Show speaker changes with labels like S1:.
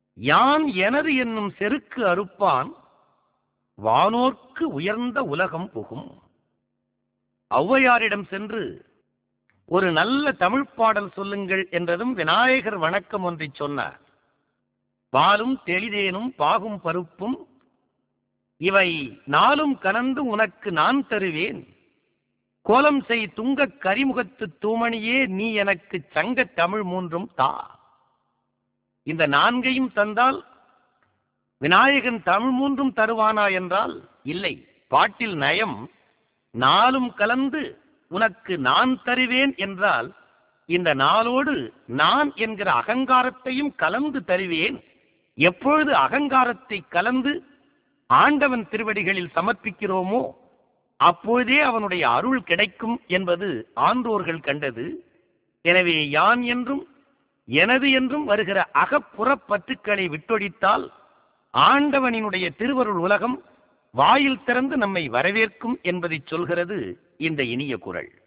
S1: யான் எனது என்னும் செருக்கு அறுப்பான் வானோர்க்கு உயர்ந்த உலகம் புகும் ஔவையாரிடம் சென்று ஒரு நல்ல தமிழ் பாடல் சொல்லுங்கள் என்றதும் விநாயகர் வணக்கம் ஒன்றை சொன்னார் பாலும் தெளிதேனும் பாகும் பருப்பும் இவை நாளும் கலந்து உனக்கு நான் தருவேன் கோலம் செய் துங்கக் கரிமுகத்து தூமணியே நீ எனக்கு சங்கத் தமிழ் மூன்றும் தா இந்த நான்கையும் தந்தால் விநாயகன் தமிழ் மூன்றும் தருவானா என்றால் இல்லை பாட்டில் நயம் நாளும் கலந்து உனக்கு நான் தருவேன் என்றால் இந்த நாளோடு நான் என்கிற அகங்காரத்தையும் கலந்து தருவேன் எப்பொழுது அகங்காரத்தை கலந்து ஆண்டவன் திருவடிகளில் சமர்ப்பிக்கிறோமோ அப்பொழுதே அவனுடைய அருள் கிடைக்கும் என்பது ஆன்றோர்கள் கண்டது எனவே யான் என்றும் எனது என்றும் வருகிற அகப்புறப் பற்றுக்களை விட்டொழித்தால் ஆண்டவனினுடைய திருவருள் உலகம் வாயில் திறந்து நம்மை வரவேற்கும் என்பதை சொல்கிறது இந்த இனிய குரல்